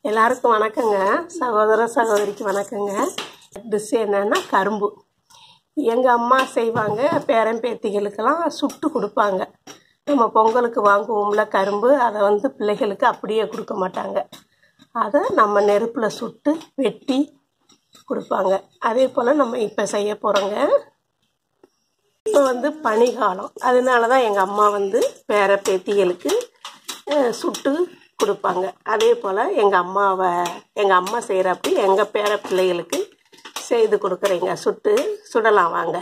எல்லாருக்கும் வணக்கங்க சகோதர சகோதரிக்கு வணக்கங்க டிஷ் என்னன்னா கரும்பு எங்கள் அம்மா செய்வாங்க பேரன் பேத்திகளுக்கெல்லாம் சுட்டு கொடுப்பாங்க நம்ம பொங்கலுக்கு வாங்குவோம்ல கரும்பு அதை வந்து பிள்ளைகளுக்கு அப்படியே கொடுக்க மாட்டாங்க அதை நம்ம நெருப்பில் சுட்டு வெட்டி கொடுப்பாங்க அதே போல் நம்ம இப்போ செய்ய போகிறோங்க இப்போ வந்து பனிகாலம் அதனால தான் எங்கள் அம்மா வந்து பேர பேத்திகளுக்கு அஹ், சுட்டு கொடுப்பாங்க அதே போல் எங்கள் அம்மாவை எங்கள் அம்மா செய்கிறப்படி எங்கள் பேர பிள்ளைகளுக்கு செய்து கொடுக்குறீங்க சுட்டு சுடலாம் வாங்க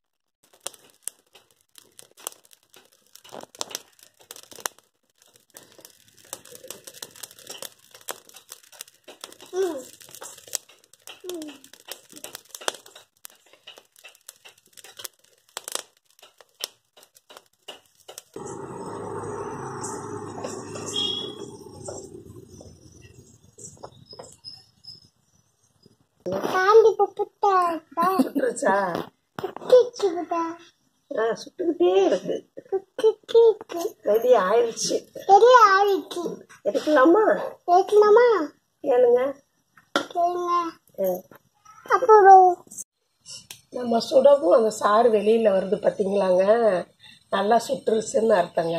தாண்டி புப்புட்டா சுட்டுருச்சா குக்கிக்கு புட்டா ஆ சுட்டுக்கிட்டே இருக்கு குக்கிக்கு ரெடி ஆயிடுச்சு பெரிய ஆளுக்கு எடுக்கலாமா கேட்கலாமா கேளுங்க கேளுங்க ஆ. அப்புறம் நம்ம சுடவும் அந்த சாறு வெளியில் வருது பார்த்தீங்களாங்க நல்லா சுட்டுருச்சுன்னு அர்த்தங்க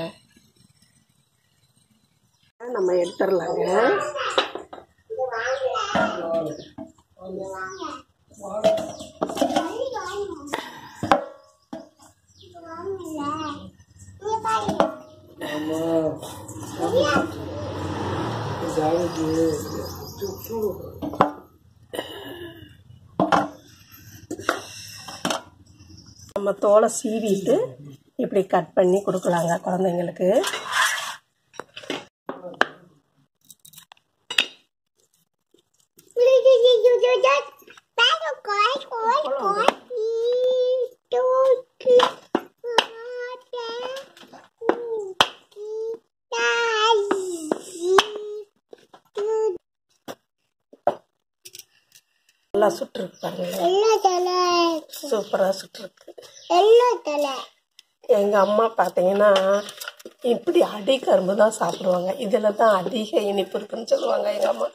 நம்ம எடுத்துடலாங்க நம்ம தோலை சீவிட்டு இப்படி கட் பண்ணி கொடுக்கலாங்க குழந்தைங்களுக்கு நல்லா சுட்டுருக்கு பாருங்க சூப்பராக சுட்டுருக்கு எங்கள் அம்மா பார்த்தீங்கன்னா இப்படி அடி கரும்பு தான் சாப்பிடுவாங்க இதில் தான் அதிக இனிப்பு இருக்குன்னு சொல்லுவாங்க எங்கள் அம்மா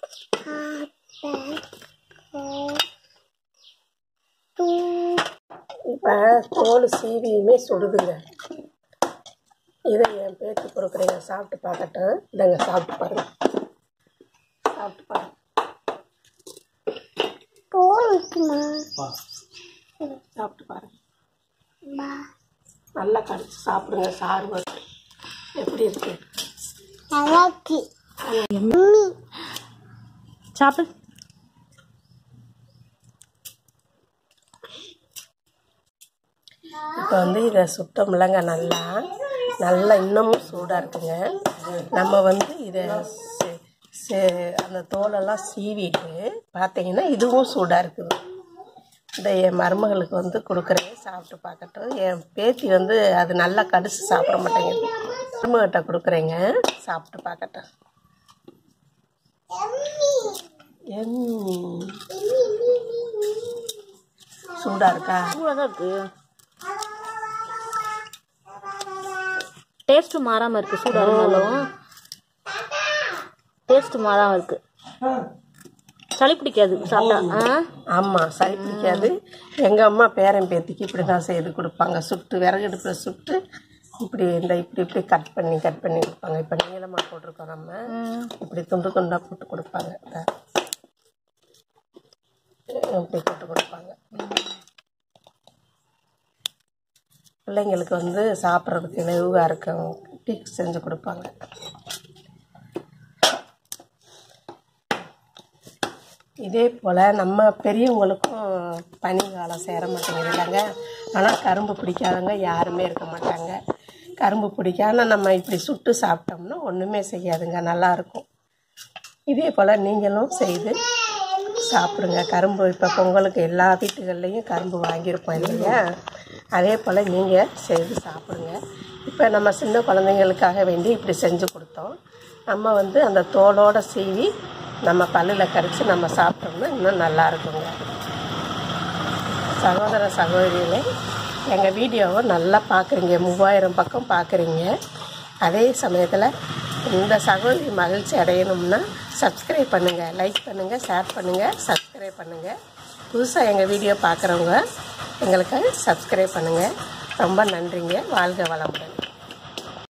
இப்போ தோல் சீவியுமே சுடுதுங்க இதை என் பேத்தி கொடுக்குறீங்க சாப்பிட்டு பார்க்கட்டும் இதைங்க சாப்பிட்டு பாருங்க சாப்பிட்டு பாருங்க சாப்பிட்டு பாருங்க நல்லா கடிச்சு சாப்பிடுங்க சாறு வரும் எப்படி இருக்கு சாப்பிடு இப்போ வந்து இதை சுட்டோம்லங்க நல்லா நல்லா இன்னமும் சூடாக இருக்குங்க நம்ம வந்து இதை செ- செ- அந்த தோலெல்லாம் சீவிட்டு பார்த்தீங்கன்னா இதுவும் சூடாக இருக்குது இதை என் மருமகளுக்கு வந்து கொடுக்குறேன் சாப்பிட்டு பார்க்கட்டும் என் பேத்தி வந்து அது நல்லா கடிச்சு சாப்பிட மாட்டேங்குது மருமகிட்ட கொடுக்குறேங்க சாப்பிட்டு பார்க்கட்டும் எம்மி சூடாக இருக்கா சூடாக தான் இருக்கு டேஸ்ட்டு மாறாமல் இருக்கு சூடாக இருந்தாலும் டேஸ்ட்டு மாறாமல் இருக்கு சளி பிடிக்காது சாப்பிட்டா ஆ ஆமாம் சளி பிடிக்காது எங்கள் அம்மா பேரன் பேத்திக்கு இப்படி தான் செய்து கொடுப்பாங்க சுட்டு விறகடுப்பில் சுட்டு இப்படி இந்த இப்படி இப்படி கட் பண்ணி கட் பண்ணி கொடுப்பாங்க இப்போ நீளமாக போட்டிருக்கோம் நம்ம இப்படி துண்டு துண்டாக போட்டு கொடுப்பாங்க இந்தா. இப்படி போட்டு கொடுப்பாங்க பிள்ளைங்களுக்கு வந்து சாப்பிட்றதுக்கு இலகுவாக இருக்கும் டீக் செஞ்சு கொடுப்பாங்க இதே போல் நம்ம பெரியவங்களுக்கும் பனிக்காலம் சேர மாட்டேங்குது இல்லைங்க ஆனால் கரும்பு பிடிக்காதவங்க யாருமே இருக்க மாட்டாங்க கரும்பு பிடிக்காம நம்ம இப்படி சுட்டு சாப்பிட்டோம்னா ஒன்றுமே செய்யாதுங்க நல்லாயிருக்கும் இதே போல் நீங்களும் செய்து சாப்பிடுங்க கரும்பு இப்போ பொங்கலுக்கு எல்லா வீட்டுகள்லேயும் கரும்பு வாங்கியிருப்போம் இல்லையா அதே போல் நீங்கள் செய்து சாப்பிடுங்க இப்போ நம்ம சின்ன குழந்தைங்களுக்காக வேண்டி இப்படி செஞ்சு கொடுத்தோம் நம்ம வந்து அந்த தோலோட சீவி நம்ம பல்லில் கடிச்சு நம்ம சாப்பிட்டோம்னா இன்னும் நல்லா இருக்குங்க சகோதர சகோதரிகளே எங்கள் வீடியோவை நல்லா பார்க்குறீங்க மூவாயிரம் பக்கம் பார்க்குறீங்க அதே சமயத்தில் இந்த சகோதரி மகிழ்ச்சி அடையணும்னா சப்ஸ்கிரைப் பண்ணுங்கள் லைக் பண்ணுங்கள் ஷேர் பண்ணுங்கள் சப்ஸ்கிரைப் பண்ணுங்கள் புதுசாக எங்கள் வீடியோ பார்க்குறவங்க எங்களுக்கு சப்ஸ்கிரைப் பண்ணுங்கள் ரொம்ப நன்றிங்க வாழ்க வளமுடன்